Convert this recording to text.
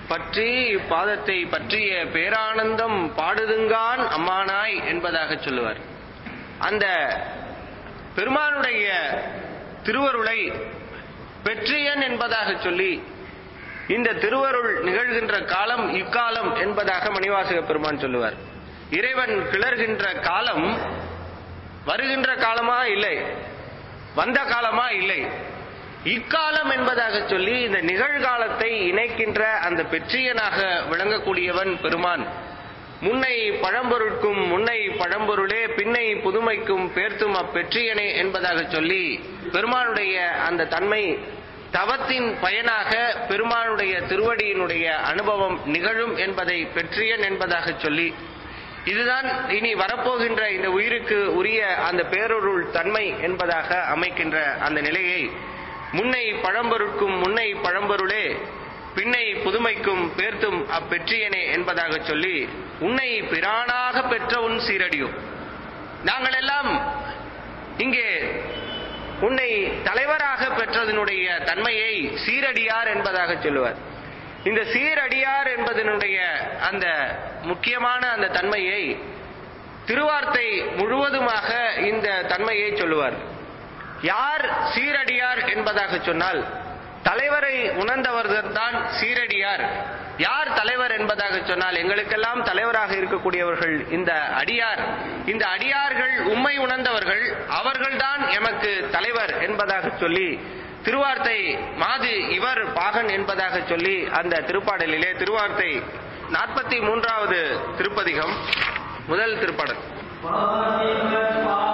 பற்றி இப்பாதத்தை பற்றிய பேரானந்தம் பாடுதுங்கான் அம்மானாய் என்பதாக சொல்லுவார் அந்த பெருமானுடைய திருவருளை பெற்றியன் என்பதாக சொல்லி இந்த திருவருள் நிகழ்கின்ற காலம் இக்காலம் என்பதாக மணிவாசக பெருமான் சொல்லுவார் இறைவன் கிளர்கின்ற காலம் வருகின்ற காலமா இல்லை வந்த காலமா இல்லை இக்காலம் என்பதாக சொல்லி இந்த நிகழ்காலத்தை இணைக்கின்ற அந்த பெற்றியனாக விளங்கக்கூடியவன் பெருமான் முன்னை பழம்பொருட்கும் முன்னை பழம்பொருளே பின்னை புதுமைக்கும் பேர்த்தும் அப்பெற்றியனே என்பதாக சொல்லி பெருமானுடைய அந்த தன்மை தவத்தின் பயனாக பெருமானுடைய திருவடியினுடைய அனுபவம் நிகழும் என்பதை பெற்றியன் என்பதாக சொல்லி இதுதான் இனி வரப்போகின்ற இந்த உயிருக்கு உரிய அந்த பேரொருள் தன்மை என்பதாக அமைக்கின்ற அந்த நிலையை முன்னை பழம்பொருட்கும் முன்னை பழம்பொருளே பின்னை புதுமைக்கும் பேர்த்தும் அப்பெற்றியனே என்பதாக சொல்லி உன்னை பிரானாக பெற்ற உன் சீரடியும் நாங்கள் எல்லாம் இங்கே உன்னை தலைவராக பெற்றதனுடைய தன்மையை சீரடியார் என்பதாக சொல்லுவார் இந்த சீரடியார் என்பதனுடைய அந்த முக்கியமான அந்த தன்மையை திருவார்த்தை முழுவதுமாக இந்த தன்மையை சொல்லுவார் யார் சீரடியார் என்பதாக சொன்னால் தலைவரை உணர்ந்தவர்கள் தான் சீரடியார் யார் தலைவர் என்பதாக சொன்னால் எங்களுக்கெல்லாம் தலைவராக இருக்கக்கூடியவர்கள் இந்த அடியார் இந்த அடியார்கள் உண்மை உணர்ந்தவர்கள் அவர்கள்தான் எமக்கு தலைவர் என்பதாக சொல்லி திருவார்த்தை மாது இவர் பாகன் என்பதாக சொல்லி அந்த திருப்பாடலிலே திருவார்த்தை நாற்பத்தி மூன்றாவது திருப்பதிகம் முதல் திருப்பாடல் பாதிபத்